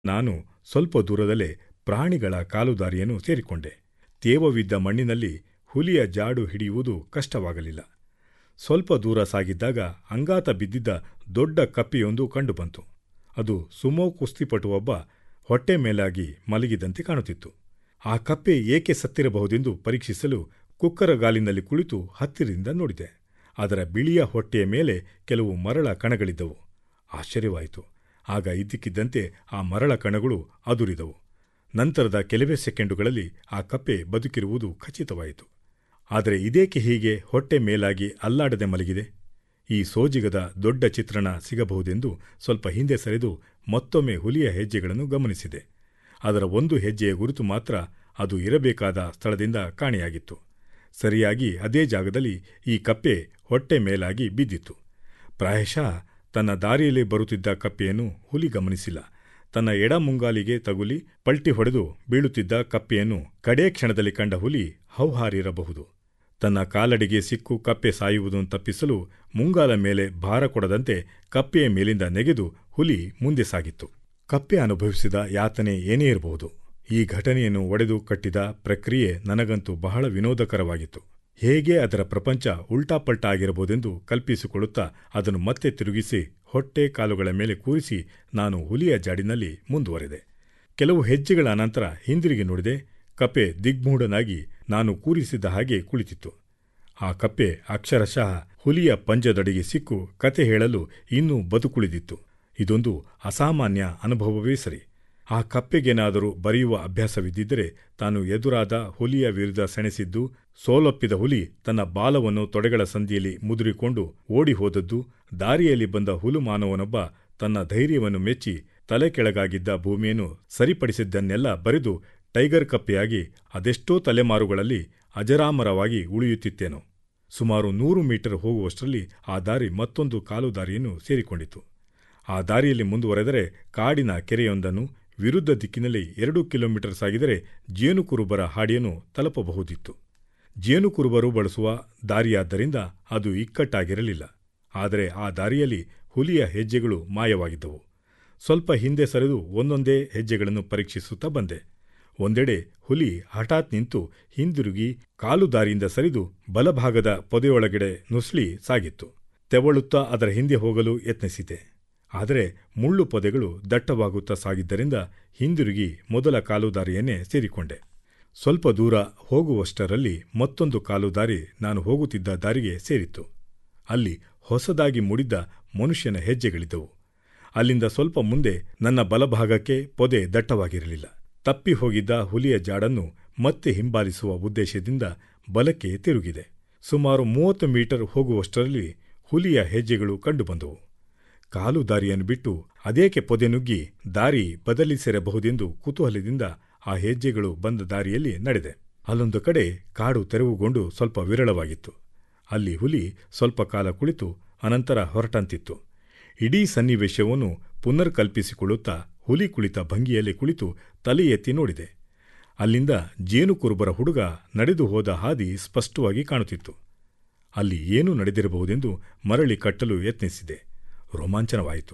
ನಾನು ಸ್ವಲ್ಪ ದೂರದಲ್ಲೇ ಪ್ರಾಣಿಗಳ ಕಾಲುದಾರಿಯನ್ನು ಸೇರಿಕೊಂಡೆ ತೇವವಿದ್ದ ಮಣ್ಣಿನಲ್ಲಿ ಹುಲಿಯ ಜಾಡು ಹಿಡಿಯುವುದು ಕಷ್ಟವಾಗಲಿಲ್ಲ ಸ್ವಲ್ಪ ದೂರ ಸಾಗಿದ್ದಾಗ ಅಂಗಾತ ಬಿದ್ದಿದ್ದ ದೊಡ್ಡ ಕಪ್ಪೆಯೊಂದು ಕಂಡುಬಂತು ಅದು ಸುಮೋ ಕುಸ್ತಿಪಟುವೊಬ್ಬ ಹೊಟ್ಟೆ ಮೇಲಾಗಿ ಮಲಗಿದಂತೆ ಕಾಣುತ್ತಿತ್ತು ಆ ಕಪ್ಪೆ ಏಕೆ ಸತ್ತಿರಬಹುದೆಂದು ಪರೀಕ್ಷಿಸಲು ಕುಕ್ಕರಗಾಲಿನಲ್ಲಿ ಕುಳಿತು ಹತ್ತಿರದಿಂದ ನೋಡಿದೆ ಅದರ ಬಿಳಿಯ ಹೊಟ್ಟೆಯ ಮೇಲೆ ಕೆಲವು ಮರಳ ಕಣಗಳಿದ್ದವು ಆಶ್ಚರ್ಯವಾಯಿತು ಆಗ ಇದ್ದಕ್ಕಿದ್ದಂತೆ ಆ ಮರಳ ಕಣಗಳು ಅದುರಿದವು ನಂತರದ ಕೆಲವೇ ಸೆಕೆಂಡುಗಳಲ್ಲಿ ಆ ಕಪ್ಪೆ ಬದುಕಿರುವುದು ಖಚಿತವಾಯಿತು ಆದರೆ ಇದೇಕೆ ಹೀಗೆ ಹೊಟ್ಟೆ ಮೇಲಾಗಿ ಅಲ್ಲಾಡದೆ ಮಲಗಿದೆ ಈ ಸೋಜಿಗದ ದೊಡ್ಡ ಚಿತ್ರಣ ಸಿಗಬಹುದೆಂದು ಸ್ವಲ್ಪ ಹಿಂದೆ ಸರಿದು ಮತ್ತೊಮ್ಮೆ ಹುಲಿಯ ಹೆಜ್ಜೆಗಳನ್ನು ಗಮನಿಸಿದೆ ಅದರ ಒಂದು ಹೆಜ್ಜೆಯ ಗುರುತು ಮಾತ್ರ ಅದು ಇರಬೇಕಾದ ಸ್ಥಳದಿಂದ ಕಾಣೆಯಾಗಿತ್ತು ಸರಿಯಾಗಿ ಅದೇ ಜಾಗದಲ್ಲಿ ಈ ಕಪ್ಪೆ ಹೊಟ್ಟೆ ಮೇಲಾಗಿ ಬಿದ್ದಿತ್ತು ಪ್ರಾಯಶಃ ತನ್ನ ದಾರಿಯಲ್ಲಿ ಬರುತ್ತಿದ್ದ ಕಪ್ಪೆಯನ್ನು ಹುಲಿ ಗಮನಿಸಿಲ್ಲ ತನ್ನ ಎಡ ಮುಂಗಾಲಿಗೆ ತಗುಲಿ ಪಲ್ಟಿ ಹೊಡೆದು ಬೀಳುತ್ತಿದ್ದ ಕಪ್ಪೆಯನ್ನು ಕಡೇ ಕ್ಷಣದಲ್ಲಿ ಕಂಡ ಹುಲಿ ಹೌಹಾರಿರಬಹುದು ತನ್ನ ಕಾಲಡಿಗೆ ಸಿಕ್ಕು ಕಪ್ಪೆ ಸಾಯುವುದನ್ನು ತಪ್ಪಿಸಲು ಮುಂಗಾಲ ಮೇಲೆ ಭಾರ ಕೊಡದಂತೆ ಕಪ್ಪೆಯ ಮೇಲಿಂದ ನೆಗೆದು ಹುಲಿ ಮುಂದೆ ಸಾಗಿತ್ತು ಕಪ್ಪೆ ಅನುಭವಿಸಿದ ಯಾತನೆ ಏನೇ ಇರಬಹುದು ಈ ಘಟನೆಯನ್ನು ಒಡೆದು ಕಟ್ಟಿದ ಪ್ರಕ್ರಿಯೆ ನನಗಂತೂ ಬಹಳ ವಿನೋದಕರವಾಗಿತ್ತು ಹೇಗೆ ಅದರ ಪ್ರಪಂಚ ಉಲ್ಟಾಪಲ್ಟಾ ಆಗಿರಬಹುದೆಂದು ಕಲ್ಪಿಸಿಕೊಳ್ಳುತ್ತಾ ಅದನ್ನು ಮತ್ತೆ ತಿರುಗಿಸಿ ಹೊಟ್ಟೆ ಕಾಲುಗಳ ಮೇಲೆ ಕೂರಿಸಿ ನಾನು ಹುಲಿಯ ಜಾಡಿನಲ್ಲಿ ಮುಂದುವರೆದೆ ಕೆಲವು ಹೆಜ್ಜೆಗಳ ಅನಂತರ ಹಿಂದಿರುಗಿ ನೋಡಿದೆ ಕಪ್ಪೆ ದಿಗ್ಮೂಢನಾಗಿ ನಾನು ಕೂರಿಸಿದ್ದ ಹಾಗೆ ಕುಳಿತಿತ್ತು ಆ ಕಪ್ಪೆ ಅಕ್ಷರಶಃ ಹುಲಿಯ ಪಂಜದಡಿಗೆ ಸಿಕ್ಕು ಕತೆ ಹೇಳಲು ಇನ್ನೂ ಬದುಕುಳಿದಿತ್ತು ಇದೊಂದು ಅಸಾಮಾನ್ಯ ಅನುಭವವೇ ಸರಿ ಆ ಕಪ್ಪೆಗೇನಾದರೂ ಬರೆಯುವ ಅಭ್ಯಾಸವಿದ್ದಿದ್ದರೆ ತಾನು ಎದುರಾದ ಹುಲಿಯ ವಿರುದ್ಧ ಸೆಣಸಿದ್ದು ಸೋಲೊಪ್ಪಿದ ಹುಲಿ ತನ್ನ ಬಾಲವನ್ನು ತೊಡೆಗಳ ಸಂದಿಯಲ್ಲಿ ಮುದುರಿಕೊಂಡು ಓಡಿ ಹೋದದ್ದು ದಾರಿಯಲ್ಲಿ ಬಂದ ಹುಲು ಮಾನವನೊಬ್ಬ ತನ್ನ ಧೈರ್ಯವನ್ನು ಮೆಚ್ಚಿ ತಲೆ ಕೆಳಗಾಗಿದ್ದ ಭೂಮಿಯನ್ನು ಸರಿಪಡಿಸಿದ್ದನ್ನೆಲ್ಲ ಬರೆದು ಟೈಗರ್ ಕಪ್ಪೆಯಾಗಿ ಅದೆಷ್ಟೋ ತಲೆಮಾರುಗಳಲ್ಲಿ ಅಜರಾಮರವಾಗಿ ಉಳಿಯುತ್ತಿತ್ತೇನೋ ಸುಮಾರು ನೂರು ಮೀಟರ್ ಹೋಗುವಷ್ಟರಲ್ಲಿ ಆ ದಾರಿ ಮತ್ತೊಂದು ಕಾಲು ದಾರಿಯನ್ನು ಸೇರಿಕೊಂಡಿತು ಆ ದಾರಿಯಲ್ಲಿ ಮುಂದುವರೆದರೆ ಕಾಡಿನ ಕೆರೆಯೊಂದನ್ನು ವಿರುದ್ಧ ದಿಕ್ಕಿನಲ್ಲಿ ಎರಡು ಕಿಲೋಮೀಟರ್ ಸಾಗಿದರೆ ಜೇನುಕುರುಬರ ಹಾಡಿಯನ್ನು ತಲುಪಬಹುದಿತ್ತು ಜೇನುಕುರುಬರು ಬಳಸುವ ದಾರಿಯಾದ್ದರಿಂದ ಅದು ಇಕ್ಕಟ್ಟಾಗಿರಲಿಲ್ಲ ಆದರೆ ಆ ದಾರಿಯಲ್ಲಿ ಹುಲಿಯ ಹೆಜ್ಜೆಗಳು ಮಾಯವಾಗಿದ್ದವು ಸ್ವಲ್ಪ ಹಿಂದೆ ಸರಿದು ಒಂದೊಂದೇ ಹೆಜ್ಜೆಗಳನ್ನು ಪರೀಕ್ಷಿಸುತ್ತಾ ಬಂದೆ ಒಂದೆಡೆ ಹುಲಿ ಹಠಾತ್ ನಿಂತು ಹಿಂದಿರುಗಿ ಕಾಲು ದಾರಿಯಿಂದ ಸರಿದು ಬಲಭಾಗದ ಪೊದೆಯೊಳಗಡೆ ನುಸ್ಲಿ ಸಾಗಿತ್ತು ತೆವಳುತ್ತಾ ಅದರ ಹಿಂದೆ ಹೋಗಲು ಯತ್ನಿಸಿದೆ ಆದರೆ ಮುಳ್ಳು ಪೊದೆಗಳು ದಟ್ಟವಾಗುತ್ತಾ ಸಾಗಿದ್ದರಿಂದ ಹಿಂದಿರುಗಿ ಮೊದಲ ಕಾಲುದಾರಿಯನ್ನೇ ಸೇರಿಕೊಂಡೆ ಸ್ವಲ್ಪ ದೂರ ಹೋಗುವಷ್ಟರಲ್ಲಿ ಮತ್ತೊಂದು ಕಾಲುದಾರಿ ನಾನು ಹೋಗುತ್ತಿದ್ದ ದಾರಿಗೆ ಸೇರಿತ್ತು ಅಲ್ಲಿ ಹೊಸದಾಗಿ ಮೂಡಿದ್ದ ಮನುಷ್ಯನ ಹೆಜ್ಜೆಗಳಿದ್ದವು ಅಲ್ಲಿಂದ ಸ್ವಲ್ಪ ಮುಂದೆ ನನ್ನ ಬಲಭಾಗಕ್ಕೆ ಪೊದೆ ದಟ್ಟವಾಗಿರಲಿಲ್ಲ ತಪ್ಪಿ ಹೋಗಿದ್ದ ಹುಲಿಯ ಜಾಡನ್ನು ಮತ್ತೆ ಹಿಂಬಾಲಿಸುವ ಉದ್ದೇಶದಿಂದ ಬಲಕ್ಕೆ ತಿರುಗಿದೆ ಸುಮಾರು ಮೂವತ್ತು ಮೀಟರ್ ಹೋಗುವಷ್ಟರಲ್ಲಿ ಹುಲಿಯ ಹೆಜ್ಜೆಗಳು ಕಂಡುಬಂದವು ಕಾಲು ದಾರಿಯನ್ನು ಬಿಟ್ಟು ಅದೇಕೆ ಪೊದೆ ನುಗ್ಗಿ ದಾರಿ ಬದಲಿಸಿರಬಹುದೆಂದು ಕುತೂಹಲದಿಂದ ಆ ಹೆಜ್ಜೆಗಳು ಬಂದ ದಾರಿಯಲ್ಲಿ ನಡೆದೆ ಅಲ್ಲೊಂದು ಕಡೆ ಕಾಡು ತೆರವುಗೊಂಡು ಸ್ವಲ್ಪ ವಿರಳವಾಗಿತ್ತು ಅಲ್ಲಿ ಹುಲಿ ಸ್ವಲ್ಪ ಕಾಲ ಕುಳಿತು ಅನಂತರ ಹೊರಟಂತಿತ್ತು ಇಡೀ ಸನ್ನಿವೇಶವನ್ನು ಪುನರ್ ಕಲ್ಪಿಸಿಕೊಳ್ಳುತ್ತಾ ಹುಲಿ ಕುಳಿತ ಭಂಗಿಯಲ್ಲಿ ಕುಳಿತು ತಲೆ ಎತ್ತಿ ನೋಡಿದೆ ಅಲ್ಲಿಂದ ಜೇನುಕುರುಬರ ಹುಡುಗ ನಡೆದು ಹೋದ ಹಾದಿ ಸ್ಪಷ್ಟವಾಗಿ ಕಾಣುತ್ತಿತ್ತು ಅಲ್ಲಿ ಏನು ನಡೆದಿರಬಹುದೆಂದು ಮರಳಿ ಕಟ್ಟಲು ಯತ್ನಿಸಿದೆ ರೋಮಾಂಚನವಾಯಿತು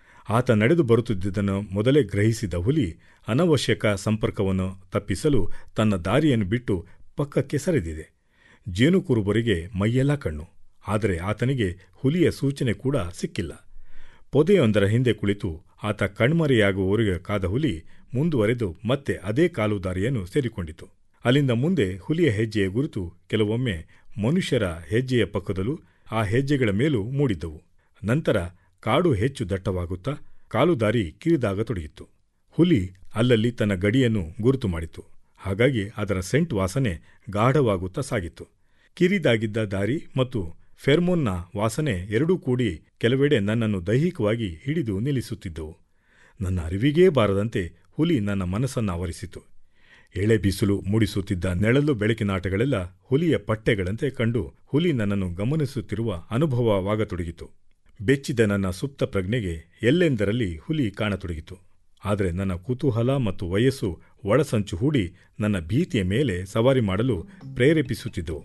ಆತ ನಡೆದು ಬರುತ್ತಿದ್ದುದನ್ನು ಮೊದಲೇ ಗ್ರಹಿಸಿದ ಹುಲಿ ಅನವಶ್ಯಕ ಸಂಪರ್ಕವನ್ನು ತಪ್ಪಿಸಲು ತನ್ನ ದಾರಿಯನ್ನು ಬಿಟ್ಟು ಪಕ್ಕಕ್ಕೆ ಸರಿದಿದೆ ಜೇನುಕುರುಬರಿಗೆ ಮೈಯೆಲ್ಲ ಕಣ್ಣು ಆದರೆ ಆತನಿಗೆ ಹುಲಿಯ ಸೂಚನೆ ಕೂಡ ಸಿಕ್ಕಿಲ್ಲ ಪೊದೆಯೊಂದರ ಹಿಂದೆ ಕುಳಿತು ಆತ ಕಣ್ಮರೆಯಾಗುವವರೆಗೆ ಕಾದ ಹುಲಿ ಮುಂದುವರೆದು ಮತ್ತೆ ಅದೇ ಕಾಲು ದಾರಿಯನ್ನು ಸೇರಿಕೊಂಡಿತು ಅಲ್ಲಿಂದ ಮುಂದೆ ಹುಲಿಯ ಹೆಜ್ಜೆಯ ಗುರುತು ಕೆಲವೊಮ್ಮೆ ಮನುಷ್ಯರ ಹೆಜ್ಜೆಯ ಪಕ್ಕದಲ್ಲೂ ಆ ಹೆಜ್ಜೆಗಳ ಮೇಲೂ ಮೂಡಿದ್ದವು ನಂತರ ಕಾಡು ಹೆಚ್ಚು ದಟ್ಟವಾಗುತ್ತಾ ಕಾಲುದಾರಿ ಕಿರಿದಾಗತೊಡಗಿತ್ತು ಹುಲಿ ಅಲ್ಲಲ್ಲಿ ತನ್ನ ಗಡಿಯನ್ನು ಗುರುತು ಮಾಡಿತು ಹಾಗಾಗಿ ಅದರ ಸೆಂಟ್ ವಾಸನೆ ಗಾಢವಾಗುತ್ತಾ ಸಾಗಿತ್ತು ಕಿರಿದಾಗಿದ್ದ ದಾರಿ ಮತ್ತು ಫೆರ್ಮೋನ್ನ ವಾಸನೆ ಎರಡೂ ಕೂಡಿ ಕೆಲವೆಡೆ ನನ್ನನ್ನು ದೈಹಿಕವಾಗಿ ಹಿಡಿದು ನಿಲ್ಲಿಸುತ್ತಿದ್ದವು ನನ್ನ ಅರಿವಿಗೇ ಬಾರದಂತೆ ಹುಲಿ ನನ್ನ ಮನಸ್ಸನ್ನು ಆವರಿಸಿತು ಎಳೆ ಬಿಸಿಲು ಮೂಡಿಸುತ್ತಿದ್ದ ನೆಳಲು ಬೆಳಕಿನಾಟಗಳೆಲ್ಲ ಹುಲಿಯ ಪಟ್ಟೆಗಳಂತೆ ಕಂಡು ಹುಲಿ ನನ್ನನ್ನು ಗಮನಿಸುತ್ತಿರುವ ಅನುಭವವಾಗತೊಡಗಿತು ಬೆಚ್ಚಿದ ನನ್ನ ಸುಪ್ತ ಪ್ರಜ್ಞೆಗೆ ಎಲ್ಲೆಂದರಲ್ಲಿ ಹುಲಿ ಕಾಣತೊಡಗಿತು ಆದರೆ ನನ್ನ ಕುತೂಹಲ ಮತ್ತು ವಯಸ್ಸು ಒಳಸಂಚು ಹೂಡಿ ನನ್ನ ಭೀತಿಯ ಮೇಲೆ ಸವಾರಿ ಮಾಡಲು ಪ್ರೇರೇಪಿಸುತ್ತಿದ್ದವು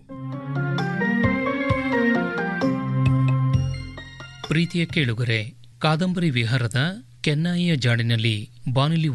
ಪ್ರೀತಿಯ ಕೇಳುಗರೆ ಕಾದಂಬರಿ ವಿಹಾರದ ಕೆನ್ನಾಯಿಯ ಜಾಡಿನಲ್ಲಿ ಬಾನುಲಿ